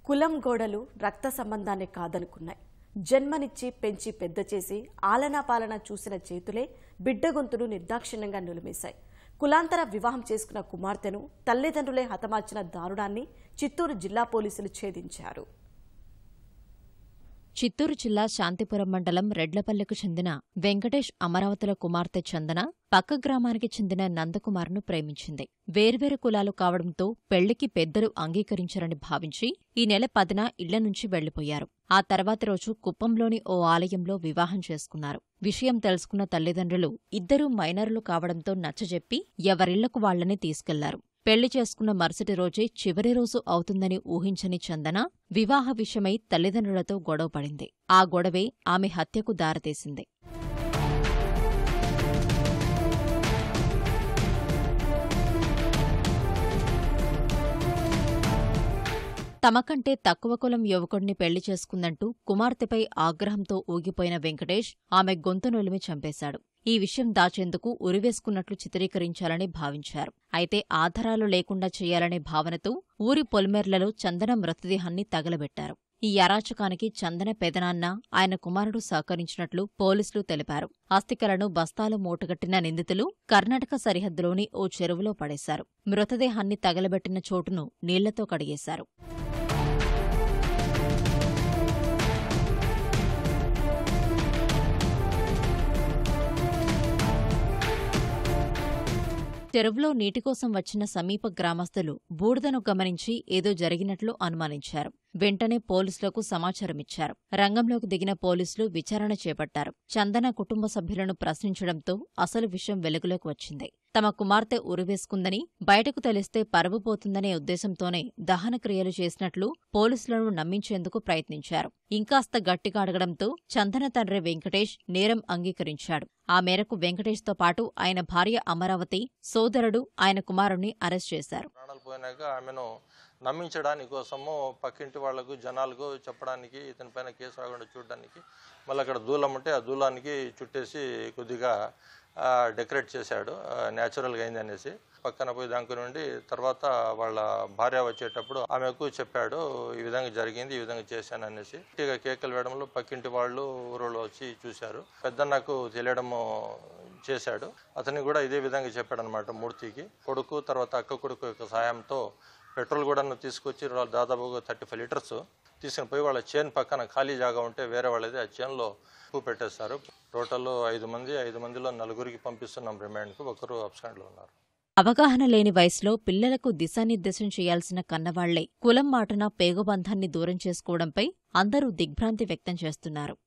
కులం గోడలు రక్త సంబంధాన్ని కాదనుకున్నాయి జన్మనిచ్చి పెంచి పెద్ద చేసి ఆలనా పాలన చూసిన చేతులే బిడ్డ గొంతును నిర్దాక్షిణ్యంగా నులిమేశాయి కులాంతర వివాహం చేసుకున్న కుమార్తెను తల్లిదండ్రులే హతమార్చిన దారుణాన్ని చిత్తూరు జిల్లా పోలీసులు ఛేదించారు చిత్తూరు జిల్లా శాంతిపురం మండలం రెడ్లపల్లెకు చెందిన వెంకటేష్ అమరావతుల కుమార్తె చందన పక్క గ్రామానికి చెందిన నందకుమార్ను ప్రేమించింది వేర్వేరు కులాలు కావడంతో పెళ్లికి పెద్దలు అంగీకరించారని భావించి ఈ నెల పదిన ఇళ్ల నుంచి వెళ్లిపోయారు ఆ తర్వాతి రోజు కుప్పంలోని ఓ ఆలయంలో వివాహం చేసుకున్నారు విషయం తెలుసుకున్న తల్లిదండ్రులు ఇద్దరూ మైనర్లు కావడంతో నచ్చజెప్పి ఎవరిళ్లకు వాళ్లని తీసుకెళ్లారు పెళ్లి చేసుకున్న మరుసటి రోజే చివరి రోజు అవుతుందని ఊహించని చందన వివాహ విషయమై తల్లిదండ్రులతో గొడవపడింది ఆ గొడవే ఆమె హత్యకు దారితీసింది తమకంటే తక్కువ కులం యువకుడిని పెళ్లి చేసుకుందంటూ కుమార్తెపై ఆగ్రహంతో ఊగిపోయిన వెంకటేష్ ఆమె గొంతు నులిమి చంపేశాడు ఈ విషయం దాచేందుకు ఉరివేసుకున్నట్లు చిత్రీకరించాలని భావించారు అయితే ఆధారాలు లేకుండా చేయాలనే భావనతో ఊరి పొలిమేర్లలో చందన మృతదేహాన్ని తగలబెట్టారు ఈ అరాచకానికి చందన పెదనాన్న ఆయన కుమారుడు సహకరించినట్లు పోలీసులు తెలిపారు అస్థికలను బస్తాలు మూటగట్టిన నిందితులు కర్ణాటక సరిహద్దులోని ఓ చెరువులో పడేశారు మృతదేహాన్ని తగలబెట్టిన చోటును నీళ్లతో కడిగేశారు చెరువులో నీటి కోసం వచ్చిన సమీప గ్రామస్తులు బూడిదను గమనించి ఏదో జరిగినట్లు అనుమానించారు వెంటనే పోలీసులకు సమాచారమిచ్చారు రంగంలోకి దిగిన పోలీసులు విచారణ చేపట్టారు చందన కుటుంబ సభ్యులను ప్రశ్నించడంతో అసలు విషయం వెలుగులోకి వచ్చింది తమ కుమార్తె ఉరివేసుకుందని బయటకు తెలిస్తే పరువు పోతుందనే ఉద్దేశంతోనే దహన క్రియలు చేసినట్లు పోలీసులను నమ్మించేందుకు ప్రయత్నించారు ఇంకాస్త గట్టిగా అడగడంతో చందన తండ్రి వెంకటేష్ నేరం అంగీకరించాడు ఆ మేరకు వెంకటేష్తో పాటు ఆయన భార్య అమరావతి సోదరుడు ఆయన కుమారుణ్ణి అరెస్ట్ చేశారు ప్రాణాలు పోయినాక ఆమెను నమ్మించడానికి కోసము పక్కింటి వాళ్ళకు జనాలకు చెప్పడానికి ఇతని పైన కేసు రాకుండా చూడడానికి మళ్ళీ అక్కడ దూలం ఉంటే ఆ దూలానికి చుట్టేసి కొద్దిగా ఆ, డెకరేట్ చేశాడు ఆ, న్యాచురల్గా అయింది అనేసి పక్కన పోయి దానికి నుండి తర్వాత వాళ్ళ భార్య వచ్చేటప్పుడు ఆమెకు చెప్పాడు ఈ విధంగా జరిగింది ఈ విధంగా చేశాను అనేసి ఇక కేకలు వేయడంలో పక్కింటి వాళ్ళు ఊరోళ్ళు వచ్చి చూశారు పెద్దన్నకు తెలియడము చేశాడు అతన్ని కూడా ఇదే విధంగా చెప్పాడు అనమాట మూర్తికి కొడుకు తర్వాత అక్క కొడుకు యొక్క సాయంతో పెట్రోల్ కూడా తీసుకొచ్చి వాళ్ళు దాదాపుగా థర్టీ ఫైవ్ లీటర్స్ తీసుకుని పోయి వాళ్ళ చైన్ పక్కన ఖాళీ జాగా ఉంటే వేరే వాళ్ళది ఆ చైన్లో ఎక్కువ పెట్టేస్తారు టోటల్ ఐదు మంది ఐదు మందిలో నలుగురికి పంపిస్తున్నాం రిమాండ్కి ఒకరు అబ్సెంట్లో ఉన్నారు అవగాహన లేని వయసులో పిల్లలకు దిశానిర్దేశం చేయాల్సిన కన్నవాళ్లే కులం మాటన పేగుబంధాన్ని దూరం చేసుకోవడంపై అందరూ దిగ్భ్రాంతి వ్యక్తం చేస్తున్నారు